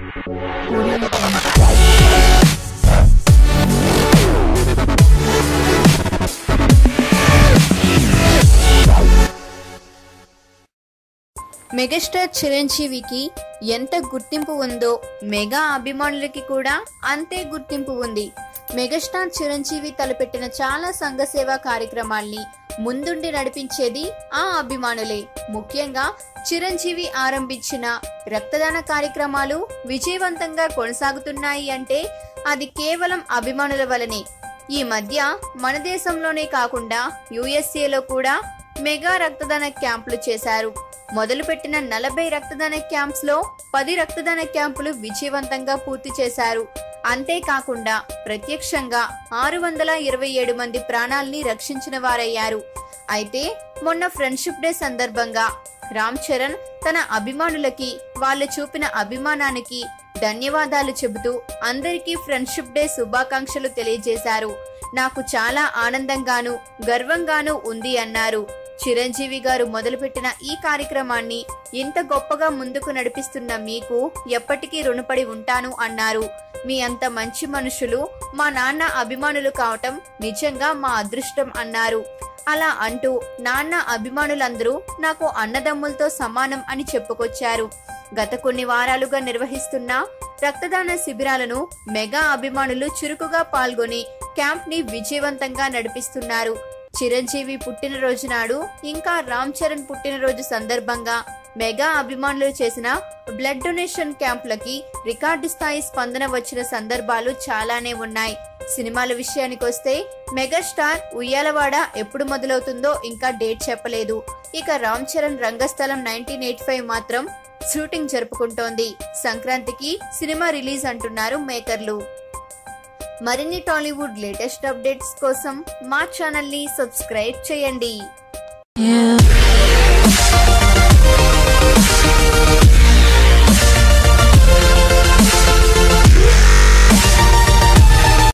Audio Jungle. Megastar చిరంజీవికి ఎంత గుర్తింపు ఉందో మెగా అభిమానులకి కూడా అంతే గుర్తింపు ఉంది మెగాస్టార్ చిరంజీవి తలపెట్టిన చాలా సంఘ సేవా కార్యక్రమాల్ని ముందుండి నడిపించేది ఆ అభిమానులే ముఖ్యంగా చిరంజీవి ఆరంభించిన రక్తదాన కార్యక్రమాలు విజయవంతంగా కొనసాగుతున్నాయి అంటే అది కేవలం అభిమానుల వలనే ఈ మధ్య మన దేశంలోనే కాకుండా యుఎస్ఏలో కూడా మెగా రక్తదాన క్యాంపులు చేశారు మొదలుపెట్టిన నలభై రక్తదాన క్యాంప్స్ లో పది రక్తదాన క్యాంపులు విజయవంతంగా పూర్తి చేశారు అంతేకాకుండా ప్రత్యక్షంగా ఆరు వందల ఇరవై ఏడు మంది ప్రాణాల్ని రక్షించిన వారయ్యారు అయితే మొన్న ఫ్రెండ్షిప్ డే సందర్భంగా రామ్ చరణ్ తన అభిమానులకి వాళ్ళు చూపిన అభిమానానికి ధన్యవాదాలు చెబుతూ అందరికీ ఫ్రెండ్షిప్ డే శుభాకాంక్షలు తెలియజేశారు నాకు చాలా ఆనందంగాను గర్వంగాను ఉంది అన్నారు చిరంజీవి గారు మొదలుపెట్టిన ఈ కార్యక్రమాన్ని ఇంత గొప్పగా ముందుకు నడిపిస్తున్న మీకు ఎప్పటికీ రుణపడి ఉంటాను అన్నారు మీ అంత మంచి మనుషులు మా నాన్న అభిమానులు కావటం నిజంగా మా అదృష్టం అన్నారు అలా అంటూ నాన్న అభిమానులందరూ నాకు అన్నదమ్ములతో సమానం అని చెప్పుకొచ్చారు గత కొన్ని వారాలుగా నిర్వహిస్తున్న రక్తదాన శిబిరాలను మెగా అభిమానులు చురుకుగా పాల్గొని క్యాంప్ ని విజయవంతంగా నడిపిస్తున్నారు చిరంజీవి పుట్టినరోజు నాడు ఇంకా రామ్ చరణ్ పుట్టినరోజు సందర్భంగా మెగా అభిమానులు చేసిన బ్లడ్ డొనేషన్ క్యాంపులకి రికార్డు స్థాయి స్పందన వచ్చిన సందర్భాలు చాలానే ఉన్నాయి సినిమాల విషయానికి వస్తే మెగాస్టార్ ఉయ్యాలవాడ ఎప్పుడు మొదలవుతుందో ఇంకా డేట్ చెప్పలేదు ఇక Ram Charan Rangasthalam nineteen eighty five మాత్రం షూటింగ్ జరుపుకుంటోంది సంక్రాంతికి సినిమా రిలీజ్ అంటున్నారు మేకర్లు మరిన్ని టాలీవుడ్ లేటెస్ట్ అప్డేట్స్ కోసం మా ఛానల్ ని సబ్స్క్రైబ్ చేయండి Yeah.